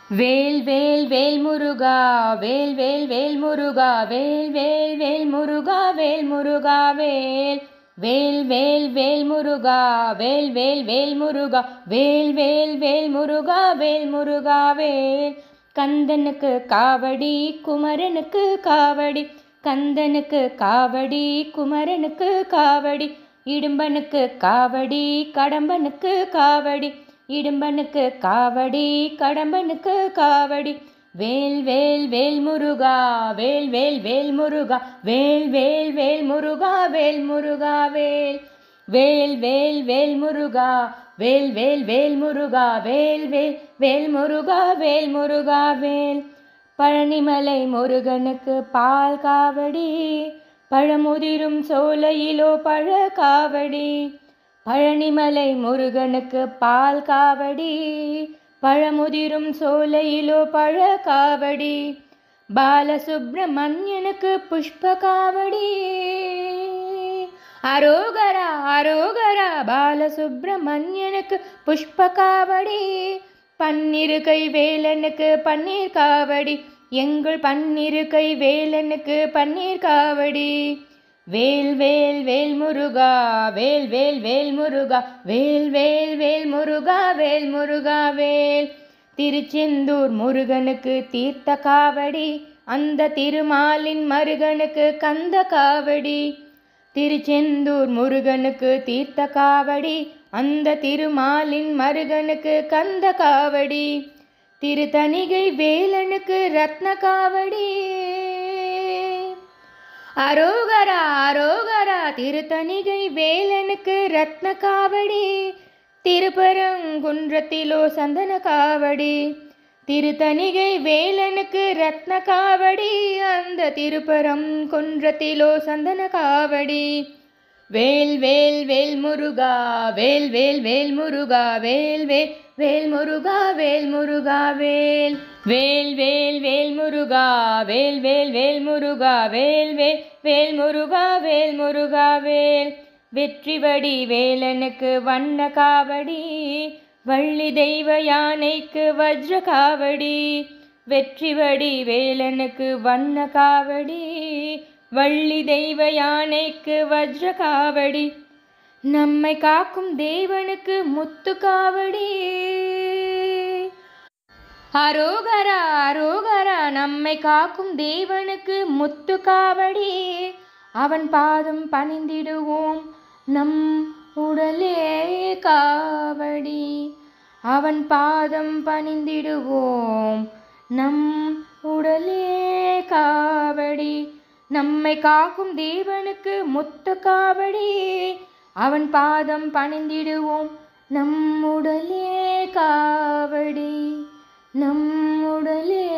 வேல் வேல் வேல் முருகா வேல் வேல் வேல் முருகா வேல் வேல் வேல் முருகா வேல் முருகா வேல் வேல் வேல் வேல் முருகா வேல் வேல் வேல் முருகா வேல் வேல் வேல் முருகா வேல் முருகா வேல் கந்தனுக்கு காவடி குமரனுக்கு காவடி கந்தனுக்கு காவடி குமரனுக்கு காவடி இடும்பனுக்கு காவடி கடம்பனுக்கு காவடி இடும்பனுக்கு காவடி கடம்பனுக்கு காவடி வேல் வேல் வேல் முருகா வேல் வேல் வேல் முருகா வேல் வேல் வேல் முருகா வேல் முருகா வேல் வேல் வேல் வேல் முருகா வேல் வேல் வேல் முருகா வேல் வேல் வேல் முருகா வேல் முருகா வேல் பழனிமலை முருகனுக்கு பால் காவடி பழமுதிரும் சோலையிலோ பழ காவடி பழனிமலை முருகனுக்கு பால் காவடி பழமுதிரும் சோலையிலோ பழ காவடி பாலசுப்பிரமணியனுக்கு புஷ்ப காவடி அரோகரா அரோகரா பாலசுப்பிரமணியனுக்கு புஷ்ப காவடி பன்னிரு கை வேலனுக்கு பன்னீர் காவடி எங்கள் பன்னிரு கை வேலனுக்கு பன்னீர் காவடி வேல் வேல் வேல் முருகா வேல் வேல் வேல் முருகா வேல் வேல் வேல் முருகா வேல் முருகா வேல் திருச்செந்தூர் முருகனுக்கு தீர்த்த காவடி அந்த திருமாலின் மருகனுக்கு கந்த காவடி திருச்செந்தூர் முருகனுக்கு தீர்த்த காவடி அந்த திருமாலின் மருகனுக்கு கந்த காவடி திருத்தணிகை வேலனுக்கு ரத்ன காவடி அரோகரா அரோகரா திருத்தணிகை வேலனுக்கு ரத்ன காவடி திருப்பரங்குன்றத்திலோ சந்தன காவடி திருத்தணிகை வேலனுக்கு ரத்ன காவடி அந்த திருப்பரம் குன்றத்திலோ சந்தன காவடி வேல் வேல் வேல் முருகா வேல் வேல் வேல் முருகா வேல் வேல் வேல் முருகா வேல் முருகா வேல் வேல் வேல் வேல் முருகா வேல் வேல் வேல் முருகா வேல் வேல் வேல் முருகா வேல் முருகா வேல் வெற்றிவடி வேலனுக்கு வண்ண காவடி வள்ளி தெய்வ யானைக்கு வஜ்ர காவடி வெற்றிவடி வேலனுக்கு வண்ண காவடி வள்ளி தெய்வ யானைக்கு வஜ்ர காவடி நம்மை காக்கும் தேவனுக்கு முத்து காவடி அரோகரா அரோகரா நம்மை காக்கும் தேவனுக்கு முத்து காவடி அவன் பாதம் பணிந்திடுவோம் நம் உடலே காவடி அவன் பாதம் பணிந்திடுவோம் நம் உடலே காவடி நம்மை காக்கும் தேவனுக்கு முத்து காவடி அவன் பாதம் பணிந்திடுவோம் நம் உடலே காவடி நம் உடலே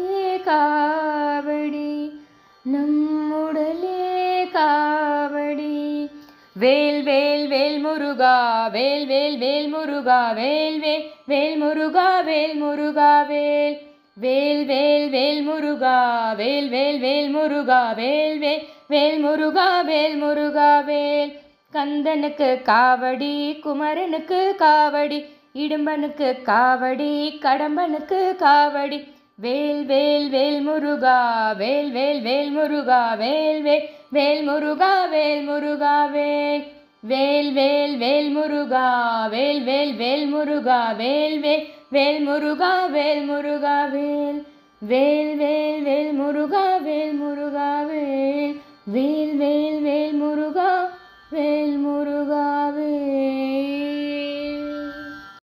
காவடி நம் உடலே காவடி வேல் வேல் வேல் முருகா வேல் வேல் வேல் முருகா வேல் வேல் வேல் முருகா வேல் முருகா வேல் வேல் வேல் வேல் முருகா வேல் வேல் வேல் முருகா வேல் வேல் வேல் முருகா வேல் முருகா வேல் கந்தனுக்கு காவடி குமரனுக்கு காவடி இடும்பனுக்கு காவடி கடம்பனுக்கு காவடி வேல் வேல் வேல் முருகா வேல் வேல் வேல் முருகா வேல் வேல் வேல் முருகா வேல் முருகா வேல் வேல் வேல் வேல் முருகா வேல் வேல் வேல் முருகா வேல் வேல் வேல் முருகா வேல் முருகா வேல் வேல் வேல் வேல் முருகா வேல் முருகா வேல் வேல் வேல்